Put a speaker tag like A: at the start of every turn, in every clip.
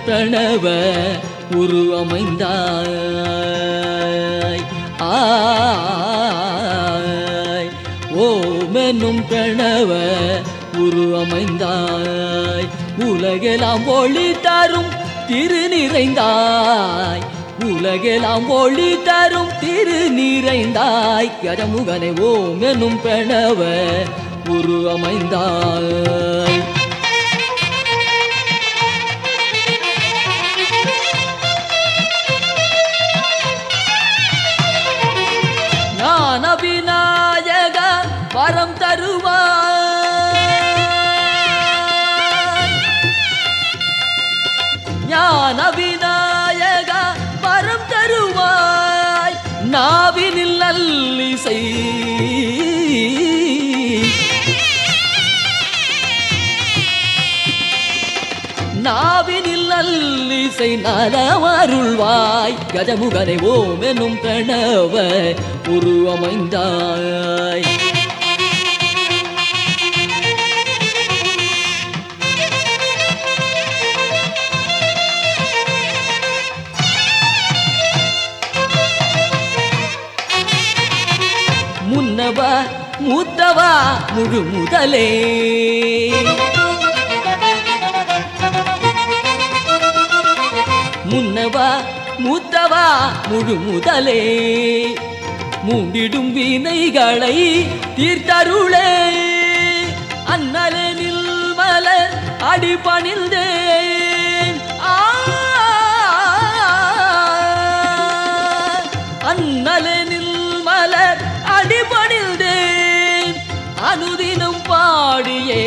A: பிரணவ உரு அமைந்தாய் ஆய் ஓமெனும் பிரணவ உரு அமைந்தாய் உலகெல்லாம் ஒளி தரும் திரு நிறைந்தாய் உலகெல்லாம் ஒளி தரும் திரு நிறைந்தாய் கஜமுகனை ஓமெனும் பிரணவ உரு அமைந்தாய் ஞான விநாயக வரம் தருவாய் ஞான விநாயக வரம் தருவாய் நாவினில் நல்லிசை நாவினில் நல்லிசை நலமருள்வாய் கஜமுகனை ஓமெனும் பிரணவ உருவமைந்தாய் முன்னவா மூத்தவா முழு முதலே முன்னவா மூத்தவா முழு முதலே மூண்டிடும் வினைகளை தீர்த்தருளே அன்னலனில் மலர் அடிபணிந்தேன் ஆ அன்னலனில் மலர் அடிபணிந்தேன் அனுதினம் பாடியே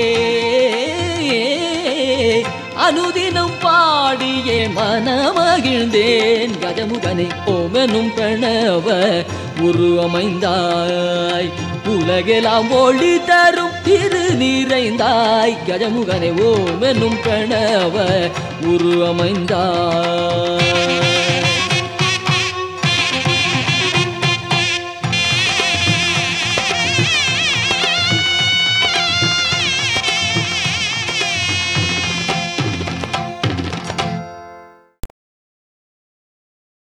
A: அனுதினம் பாடியே மனமகிழ்ந்தேன் கஜமுகனை ஓமெனும் பிரணவ உரு அமைந்தாய் உலகெல்லாம் ஒளி தரும் திரு நிறைந்தாய் கஜமுகனை ஓமெனும் பிரணவ உரு அமைந்தாய்